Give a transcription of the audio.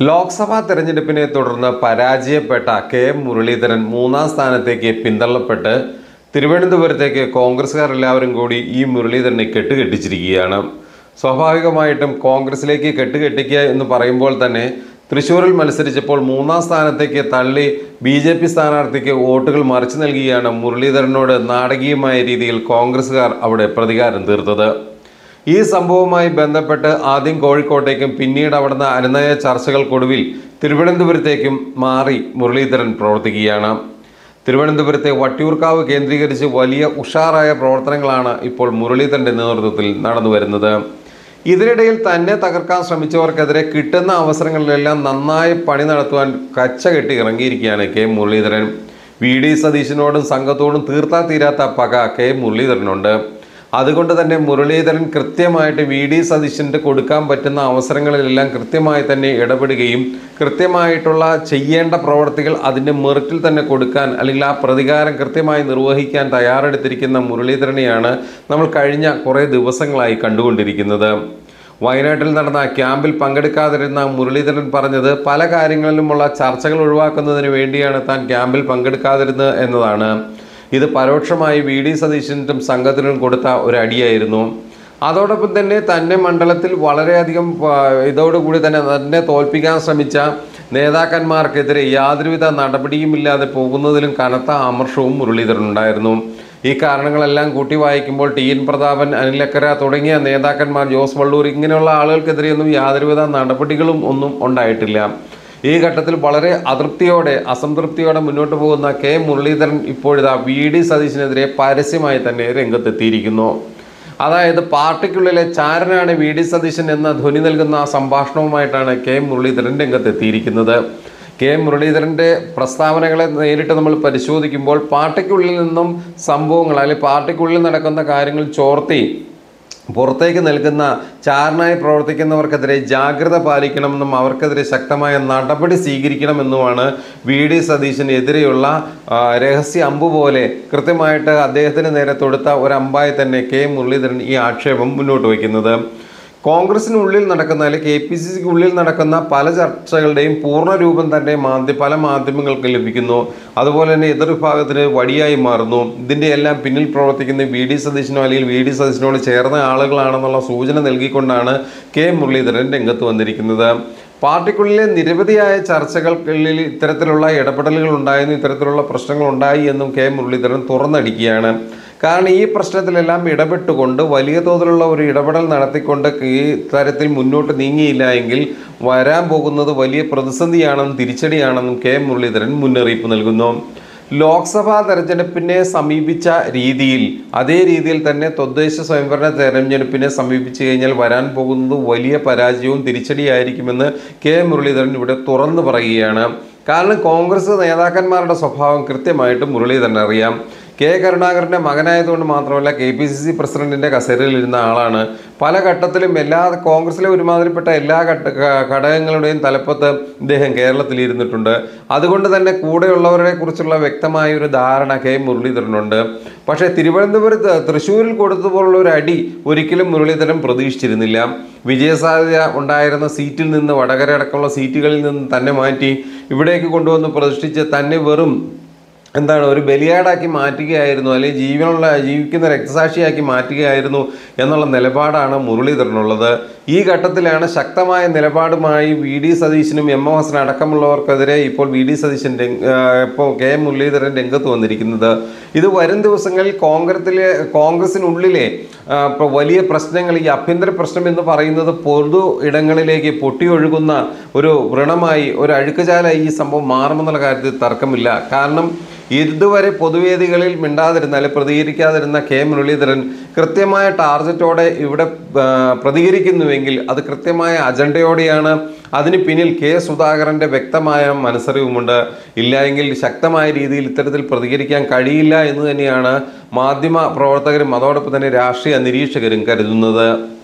ലോക്സഭാ തെരഞ്ഞെടുപ്പിനെ തുടർന്ന് പരാജയപ്പെട്ട കെ മുരളീധരൻ മൂന്നാം സ്ഥാനത്തേക്ക് പിന്തള്ളപ്പെട്ട് തിരുവനന്തപുരത്തേക്ക് കോൺഗ്രസ്സുകാർ എല്ലാവരും കൂടി ഈ മുരളീധരനെ കെട്ടുകെട്ടിച്ചിരിക്കുകയാണ് സ്വാഭാവികമായിട്ടും കോൺഗ്രസിലേക്ക് കെട്ടുകെട്ടിക്കുക എന്ന് പറയുമ്പോൾ തന്നെ തൃശ്ശൂരിൽ മത്സരിച്ചപ്പോൾ മൂന്നാം സ്ഥാനത്തേക്ക് തള്ളി ബി ജെ പി സ്ഥാനാർത്ഥിക്ക് വോട്ടുകൾ മറിച്ചു നൽകിയാണ് മുരളീധരനോട് നാടകീയമായ രീതിയിൽ കോൺഗ്രസ്സുകാർ അവിടെ പ്രതികാരം തീർത്തത് ഈ സംഭവവുമായി ബന്ധപ്പെട്ട് ആദ്യം കോഴിക്കോട്ടേക്കും പിന്നീട് അവിടുന്ന് അനുനയ ചർച്ചകൾക്കൊടുവിൽ തിരുവനന്തപുരത്തേക്കും മാറി മുരളീധരൻ പ്രവർത്തിക്കുകയാണ് തിരുവനന്തപുരത്തെ വട്ടിയൂർക്കാവ് കേന്ദ്രീകരിച്ച് വലിയ ഉഷാറായ പ്രവർത്തനങ്ങളാണ് ഇപ്പോൾ മുരളീധരന്റെ നേതൃത്വത്തിൽ നടന്നു വരുന്നത് ഇതിനിടയിൽ തന്നെ തകർക്കാൻ ശ്രമിച്ചവർക്കെതിരെ കിട്ടുന്ന അവസരങ്ങളിലെല്ലാം നന്നായി പണി നടത്തുവാൻ കച്ച കെട്ടി ഇറങ്ങിയിരിക്കുകയാണ് കെ മുരളീധരൻ വി ഡി സതീശനോടും സംഘത്തോടും തീർത്താ തീരാത്ത പക കെ മുരളീധരനുണ്ട് അതുകൊണ്ട് തന്നെ മുരളീധരൻ കൃത്യമായിട്ട് വി ഡി സതീശന് കൊടുക്കാൻ പറ്റുന്ന അവസരങ്ങളിലെല്ലാം കൃത്യമായി തന്നെ ഇടപെടുകയും കൃത്യമായിട്ടുള്ള ചെയ്യേണ്ട പ്രവർത്തികൾ അതിൻ്റെ മെറിറ്റിൽ തന്നെ കൊടുക്കാൻ അല്ലെങ്കിൽ ആ പ്രതികാരം കൃത്യമായി നിർവഹിക്കാൻ തയ്യാറെടുത്തിരിക്കുന്ന മുരളീധരനെയാണ് നമ്മൾ കഴിഞ്ഞ കുറേ ദിവസങ്ങളായി കണ്ടുകൊണ്ടിരിക്കുന്നത് വയനാട്ടിൽ നടന്ന ക്യാമ്പിൽ പങ്കെടുക്കാതിരുന്ന മുരളീധരൻ പറഞ്ഞത് പല കാര്യങ്ങളിലുമുള്ള ചർച്ചകൾ ഒഴിവാക്കുന്നതിന് വേണ്ടിയാണ് താൻ ക്യാമ്പിൽ പങ്കെടുക്കാതിരുന്നത് എന്നതാണ് ഇത് പരോക്ഷമായി വി ഡി സതീശനും സംഘത്തിനും കൊടുത്ത ഒരു അടിയായിരുന്നു അതോടൊപ്പം തന്നെ തന്നെ മണ്ഡലത്തിൽ വളരെയധികം ആ, ഇതോടുകൂടി തന്നെ തന്നെ തോൽപ്പിക്കാൻ ശ്രമിച്ച നേതാക്കന്മാർക്കെതിരെ യാതൊരുവിധ നടപടിയുമില്ലാതെ പോകുന്നതിലും കനത്ത അമർഷവും മുരളീധരനുണ്ടായിരുന്നു ഈ കാരണങ്ങളെല്ലാം കൂട്ടി വായിക്കുമ്പോൾ ടി എൻ പ്രതാപൻ അനിലക്കര തുടങ്ങിയ നേതാക്കന്മാർ ജോസ് വള്ളൂർ ഇങ്ങനെയുള്ള ആളുകൾക്കെതിരെയൊന്നും യാതൊരുവിധ നടപടികളും ഒന്നും ഉണ്ടായിട്ടില്ല ഈ ഘട്ടത്തിൽ വളരെ അതൃപ്തിയോടെ അസംതൃപ്തിയോടെ മുന്നോട്ട് പോകുന്ന കെ മുരളീധരൻ ഇപ്പോഴിതാ വി ഡി സതീശനെതിരെ പരസ്യമായി തന്നെ രംഗത്തെത്തിയിരിക്കുന്നു അതായത് പാർട്ടിക്കുള്ളിലെ ചാരനാണ് വി ഡി സതീശൻ എന്ന ധ്വനി നൽകുന്ന ആ സംഭാഷണവുമായിട്ടാണ് കെ മുരളീധരൻ രംഗത്തെത്തിയിരിക്കുന്നത് കെ മുരളീധരന്റെ പ്രസ്താവനകളെ നേരിട്ട് നമ്മൾ പരിശോധിക്കുമ്പോൾ പാർട്ടിക്കുള്ളിൽ നിന്നും സംഭവങ്ങൾ അല്ലെങ്കിൽ പാർട്ടിക്കുള്ളിൽ നടക്കുന്ന കാര്യങ്ങൾ ചോർത്തി പുറത്തേക്ക് നൽകുന്ന ചാരനായി പ്രവർത്തിക്കുന്നവർക്കെതിരെ ജാഗ്രത പാലിക്കണമെന്നും അവർക്കെതിരെ ശക്തമായ നടപടി സ്വീകരിക്കണമെന്നുമാണ് വി ഡി സതീശനെതിരെയുള്ള ആ, രഹസ്യ അമ്പ് പോലെ കൃത്യമായിട്ട് അദ്ദേഹത്തിന് നേരെ തൊടുത്ത ഒരു അമ്പായി തന്നെ കെ മുരളീധരൻ ഈ ആക്ഷേപം മുന്നോട്ട് വയ്ക്കുന്നത് കോൺഗ്രസിനുള്ളിൽ നടക്കുന്ന അല്ലെങ്കിൽ കെ പി സി സിക്ക് ഉള്ളിൽ നടക്കുന്ന പല ചർച്ചകളുടെയും പൂർണ്ണ രൂപം തന്നെ മാധ്യ പല മാധ്യമങ്ങൾക്ക് ലഭിക്കുന്നു അതുപോലെ തന്നെ എതിർവിഭാഗത്തിന് വടിയായി മാറുന്നു ഇതിൻ്റെ എല്ലാം പിന്നിൽ പ്രവർത്തിക്കുന്ന വി ഡി സതീശനോ അല്ലെങ്കിൽ വി ഡി സതീശനോട് ചേർന്ന ആളുകളാണെന്നുള്ള സൂചന നൽകിക്കൊണ്ടാണ് കെ മുരളീധരൻ രംഗത്ത് വന്നിരിക്കുന്നത് പാർട്ടിക്കുള്ളിലെ നിരവധിയായ ചർച്ചകൾക്കുള്ളിൽ ഇത്തരത്തിലുള്ള ഇടപെടലുകൾ ഉണ്ടായെന്നും ഇത്തരത്തിലുള്ള പ്രശ്നങ്ങൾ ഉണ്ടായി എന്നും കെ മുരളീധരൻ തുറന്നടിക്കുകയാണ് കാരണം ഈ പ്രശ്നത്തിലെല്ലാം ഇടപെട്ടുകൊണ്ട് വലിയ തോതിലുള്ള ഒരു ഇടപെടൽ നടത്തിക്കൊണ്ട് ഈ തരത്തിൽ മുന്നോട്ട് നീങ്ങിയില്ല എങ്കിൽ വരാൻ പോകുന്നത് വലിയ പ്രതിസന്ധിയാണെന്നും തിരിച്ചടിയാണെന്നും കെ മുരളീധരൻ മുന്നറിയിപ്പ് നൽകുന്നു ലോക്സഭാ തെരഞ്ഞെടുപ്പിനെ സമീപിച്ച രീതിയിൽ അതേ രീതിയിൽ തന്നെ തദ്ദേശ സ്വയംഭരണ തെരഞ്ഞെടുപ്പിനെ സമീപിച്ചു കഴിഞ്ഞാൽ വരാൻ പോകുന്നത് വലിയ പരാജയവും തിരിച്ചടിയായിരിക്കുമെന്ന് കെ മുരളീധരൻ ഇവിടെ തുറന്നു പറയുകയാണ് കാരണം കോൺഗ്രസ് നേതാക്കന്മാരുടെ സ്വഭാവം കൃത്യമായിട്ട് മുരളീധരൻ അറിയാം കെ കരുണാകരൻ്റെ മകനായതുകൊണ്ട് മാത്രമല്ല കെ പി സി സി പ്രസിഡന്റിന്റെ കസേരയിൽ ഇരുന്ന ആളാണ് പല ഘട്ടത്തിലും എല്ലാ കോൺഗ്രസിലെ ഒരുമാതിരിപ്പെട്ട എല്ലാ ഘട്ട ഘ- ഘടകങ്ങളുടെയും തലപ്പത്ത് ഇദ്ദേഹം കേരളത്തിൽ ഇരുന്നിട്ടുണ്ട് അതുകൊണ്ട് തന്നെ കൂടെയുള്ളവരെ കുറിച്ചുള്ള വ്യക്തമായ ഒരു ധാരണ കെ മുരളീധരനുണ്ട് പക്ഷേ തിരുവനന്തപുരത്ത് തൃശ്ശൂരിൽ കൊടുത്തതുപോലുള്ള ഒരു അടി ഒരിക്കലും മുരളീധരൻ പ്രതീക്ഷിച്ചിരുന്നില്ല വിജയസാധ്യത ഉണ്ടായിരുന്ന സീറ്റിൽ നിന്ന് വടകര അടക്കമുള്ള സീറ്റുകളിൽ നിന്ന് തന്നെ മാറ്റി ഇവിടേക്ക് കൊണ്ടുവന്ന് പ്രതിഷ്ഠിച്ച് തന്നെ വെറും എന്താണ് ഒരു ബലിയാടാക്കി മാറ്റുകയായിരുന്നു അല്ലെങ്കിൽ ജീവനുള്ള ജീവിക്കുന്ന രക്തസാക്ഷിയാക്കി മാറ്റുകയായിരുന്നു എന്നുള്ള നിലപാടാണ് മുരളീധരനുള്ളത് ഈ ഘട്ടത്തിലാണ് ശക്തമായ നിലപാടുമായി വി ഡി സതീശനും എം എം ഹസൻ അടക്കമുള്ളവർക്കെതിരെ ഇപ്പോൾ വി ഡി സതീശൻ രംഗ- ആ, ഇപ്പോൾ കെ മുരളീധരൻ രംഗത്ത് വന്നിരിക്കുന്നത് ഇത് വരും ദിവസങ്ങളിൽ കോൺഗ്രസിലെ കോൺഗ്രസിനുള്ളിലെ ആ, ഇപ്പോൾ വലിയ പ്രശ്നങ്ങൾ ഈ ആഭ്യന്തര പ്രശ്നം എന്ന് പറയുന്നത് പൊതു ഇടങ്ങളിലേക്ക് പൊട്ടിയൊഴുകുന്ന ഒരു വ്രണമായി ഒരു അഴുക്കുചാലായി ഈ സംഭവം മാറുമെന്നുള്ള കാര്യത്തിൽ തർക്കമില്ല കാരണം ഇതുവരെ പൊതുവേദികളിൽ മിണ്ടാതിരുന്ന അല്ലെങ്കിൽ പ്രതികരിക്കാതിരുന്ന കെ മുരളീധരൻ കൃത്യമായ ടാർഗറ്റോടെ ഇവിടെ ആ, പ്രതികരിക്കുന്നുവെങ്കിൽ അത് കൃത്യമായ അജണ്ടയോടെയാണ് അതിന് പിന്നിൽ കെ സുധാകരന്റെ വ്യക്തമായ മനസ്സറിവുമുണ്ട് ഇല്ലായെങ്കിൽ ശക്തമായ രീതിയിൽ ഇത്തരത്തിൽ പ്രതികരിക്കാൻ കഴിയില്ല എന്ന് തന്നെയാണ് മാധ്യമ പ്രവർത്തകരും അതോടൊപ്പം തന്നെ രാഷ്ട്രീയ നിരീക്ഷകരും കരുതുന്നത്